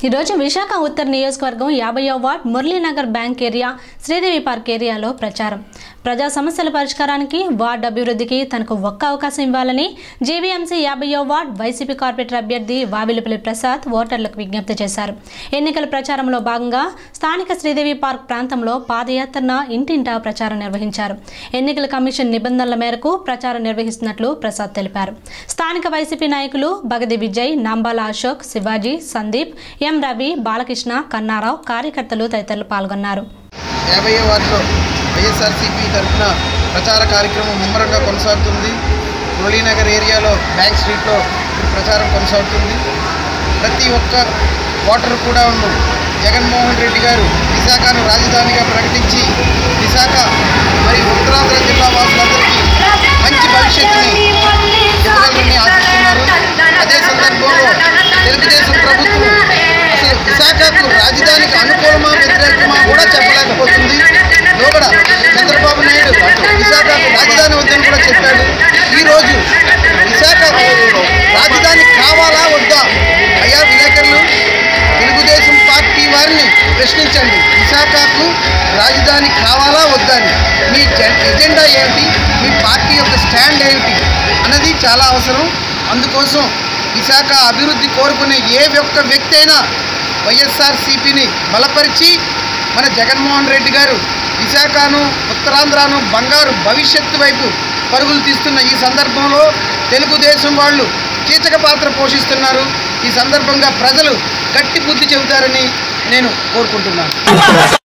ఈరోజు విశాఖ ఉత్తర నియోజకవర్గం యాభైవ ward Muralinagar bank area Sridevi park ఏరియాలో ప్రచారం ప్రజా సమస్యల పరిష్కారానికి వార్డ్ అభివృద్ధికి తనకు ఒక్క అవకాశం ఇవ్వాలని జేవీఎంసీ యాభైవ వార్డ్ వైసీపీ కార్పొరేటర్ అభ్యర్థి వావిలిపల్లి ప్రసాద్ ఓటర్లకు విజ్ఞప్తి చేశారు ఎన్నికల ప్రచారంలో భాగంగా స్థానిక శ్రీదేవి పార్క్ ప్రాంతంలో పాదయాత్రన ఇంటింటా ప్రచారం నిర్వహించారు ఎన్నికల కమిషన్ నిబంధనల మేరకు ప్రచారం నిర్వహిస్తున్నట్లు ప్రసాద్ తెలిపారు స్థానిక వైసీపీ నాయకులు బగది విజయ్ నాంబాల అశోక్ శివాజీ సందీప్ ఎం రవి బాలకృష్ణ కన్నారావు కార్యకర్తలు తదితరులు పాల్గొన్నారు యాభై వార్డులో వైఎస్ఆర్సీపీ తరఫున ప్రచార కార్యక్రమం ముమ్మరంగా కొనసాగుతుంది మురళీనగర్ ఏరియాలో బ్యాంక్ స్ట్రీట్లో ఈ ప్రచారం కొనసాగుతుంది ప్రతి ఒక్క ఓటరు కూడా ఉన్న జగన్మోహన్ రెడ్డి గారు విశాఖను రాజధానిగా ప్రకటించి విశాఖ మరి ఉత్తరాంధ్ర జిల్లా వాసులందరికీ మంచి భవిష్యత్తుని ఇవ్వగలరని ఆశిస్తున్నారు అదే సందర్భంలో తెలుగుదేశం ప్రభుత్వం అసలు విశాఖకు రాజధానికి అనుకూలమా వ్యతిరేకమా కూడా చెప్పలేకపోతుంది లోగడ చంద్రబాబు నాయుడు విశాఖకు రాజధాని వద్దని కూడా చెప్పాడు ఈరోజు విశాఖకు రాజధాని కావాలా వద్దా అయ్యా విలేకరులు తెలుగుదేశం పార్టీ వారిని ప్రశ్నించండి విశాఖకు రాజధాని కావాలా వద్దా అని మీ జె- ఎజెండా ఏమిటి మీ పార్టీ యొక్క స్టాండ్ ఏమిటి అన్నది చాలా అవసరం అందుకోసం విశాఖ అభివృద్ధి కోరుకునే ఏ ఒక్క వ్యక్తి అయినా వైఎస్ఆర్సీపీని బలపరిచి మన జగన్మోహన్ రెడ్డి గారు విశాఖను ఉత్తరాంధ్రను బంగారు భవిష్యత్తు వైపు పరుగులు తీస్తున్న ఈ సందర్భంలో తెలుగుదేశం వాళ్ళు కీచక పాత్ర పోషిస్తున్నారు ఈ సందర్భంగా ప్రజలు గట్టి బుద్ధి చెబుతారని నేను కోరుకుంటున్నాను